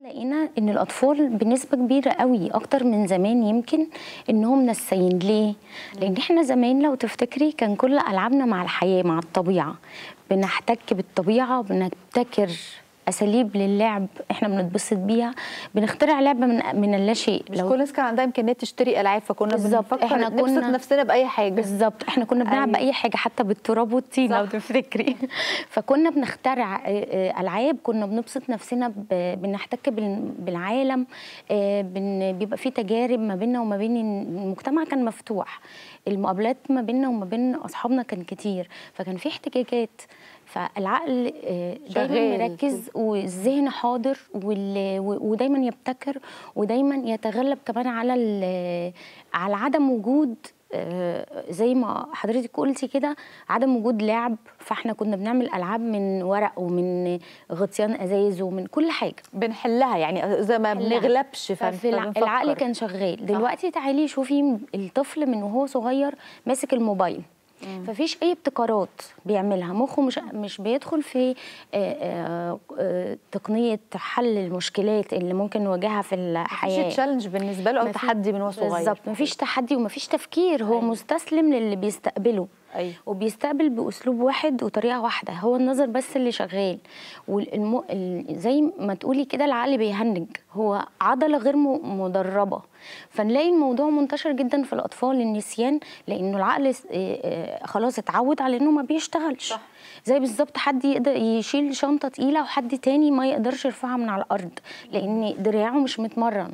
لقينا ان الاطفال بنسبه كبيره قوي اكتر من زمان يمكن انهم نسيين ليه لان احنا زمان لو تفتكري كان كل العابنا مع الحياه مع الطبيعه بنحتك بالطبيعه بنبتكر اساليب للعب احنا بنتبسط بيها بنخترع لعبه من من اللاشيء مش كل الناس كان عندها امكانيات تشتري العاب فكنا بالظبط. بنفكر إحنا نبسط كنا- نفسنا باي حاجه بالظبط احنا كنا بنلعب أيوة. باي حاجه حتى بالتراب والطين لو صح. تفتكري فكنا بنخترع آه، آه، العاب كنا بنبسط نفسنا ب- بنحتك بال- بالعالم آه، بن- بيبقى في تجارب ما بيننا وما بين المجتمع كان مفتوح المقابلات ما بيننا وما بين اصحابنا كان كتير فكان في احتكاكات فالعقل آه، دايما شغال مركز والذهن حاضر وال- و- ودايما يبتكر ودايما يتغلب كمان على ال- على عدم وجود آه، زي ما حضرتك قلتي كده عدم وجود لعب فاحنا كنا بنعمل العاب من ورق ومن غطيان ازايز ومن كل حاجه بنحلها يعني زي ما نحلها. بنغلبش فن- ففي الع- فبنفكر. العقل كان شغال دلوقتي تعالي شوفي الطفل من وهو صغير ماسك الموبايل ففيش اي ابتكارات بيعملها مخه مش مش بيدخل في آه، آه، آه، تقنيه حل المشكلات اللي ممكن نواجهها في الحياه مفيش تشالنج بالنسبه له او مفيش- تحدي من هو صغير بالظبط مفيش تحدي ومفيش تفكير هو أيوة. مستسلم للي بيستقبله ايوه وبيستقبل باسلوب واحد وطريقه واحده هو النظر بس اللي شغال والم... ال... زي ما تقولي كده العقل بيهنج هو عضله غير م... مدربه فنلاقي الموضوع منتشر جدا في الاطفال النسيان لانه العقل س- آه، آه، خلاص اتعود على انه ما بيشتغلش صح. زي بالظبط حد يقدر يشيل شنطه تقيله وحد تاني ما يقدرش يرفعها من على الارض لان دراعه مش متمرن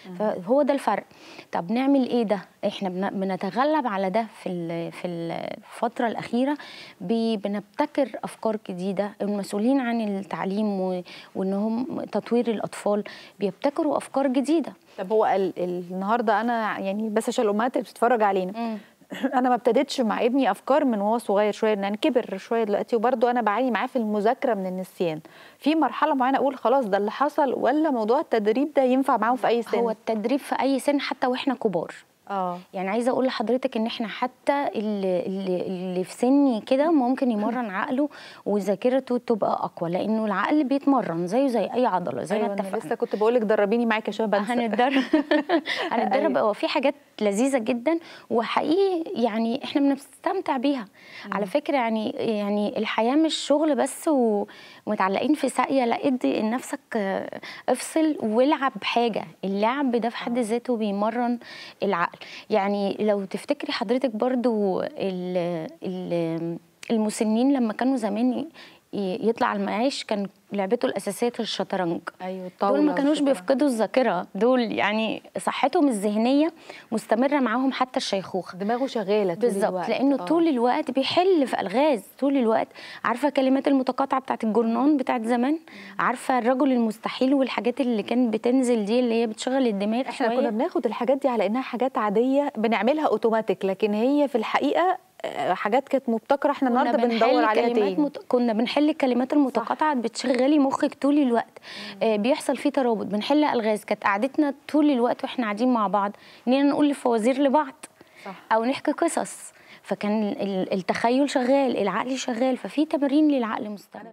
فهو ده الفرق طب نعمل ايه ده احنا بن- بنتغلب على ده في ال- في الفتره الاخيره ب- بنبتكر افكار جديده المسؤولين عن التعليم و- وان هم تطوير الاطفال بيبتكروا افكار جديده طب هو ال... ال... النهارده انا يعني بس عشان الامهات اللي بتتفرج علينا انا ما ابتديتش مع ابني افكار من وهو صغير شويه يعني كبر شويه دلوقتي وبرده انا بعاني معاه في المذاكره من النسيان في مرحله معينه اقول خلاص ده اللي حصل ولا موضوع التدريب ده ينفع معاهم في اي سن هو التدريب في اي سن حتى واحنا كبار اه يعني عايزه اقول لحضرتك ان احنا حتى اللي, اللي, اللي في سني كده ممكن يمرن عقله وذاكرته تبقى اقوى لانه العقل بيتمرن زيه زي اي عضله زي ايوه ما انا اتفقنا لسه كنت بقول لك دربيني معاكي عشان بنسى هنتدرب هنتدرب هو في حاجات لذيذه جدا وحقيقي يعني احنا بنستمتع بيها على فكره يعني يعني الحياه مش شغل بس و- ومتعلقين في ساقيه لا ادي لنفسك آه، افصل والعب حاجه اللعب ده في حد ذاته بيمرن العقل يعني لو تفتكري حضرتك برضو ال ال المسنين لما كانوا زمان ي- يطلع المعاش كان لعبته الاساسيه الشطرنج ايوه الطاوله دول ما كانوش والشطرنج. بيفقدوا الذاكره دول يعني صحتهم الذهنيه مستمره معاهم حتى الشيخوخه دماغه شغاله طول بالظبط الوقت. لانه آه. طول الوقت بيحل في الغاز طول الوقت عارفه كلمات المتقاطعه بتاعت الجرنان بتاعت زمان عارفه الرجل المستحيل والحاجات اللي كانت بتنزل دي اللي هي بتشغل الدماغ احنا شوية. كنا بناخد الحاجات دي على انها حاجات عاديه بنعملها اوتوماتيك لكن هي في الحقيقه آه، حاجات كانت مبتكره احنا كنا النهارده بنحل بندور عليها كلمات تاني مت... كنا بنحل الكلمات المتقاطعه بتشغلي مخك طول الوقت آه بيحصل فيه ترابط بنحل الغاز كانت قعدتنا طول الوقت واحنا قاعدين مع بعض اننا نقول فوازير لبعض صح. او نحكي قصص فكان ال- التخيل شغال العقل شغال ففي تمرين للعقل مستمر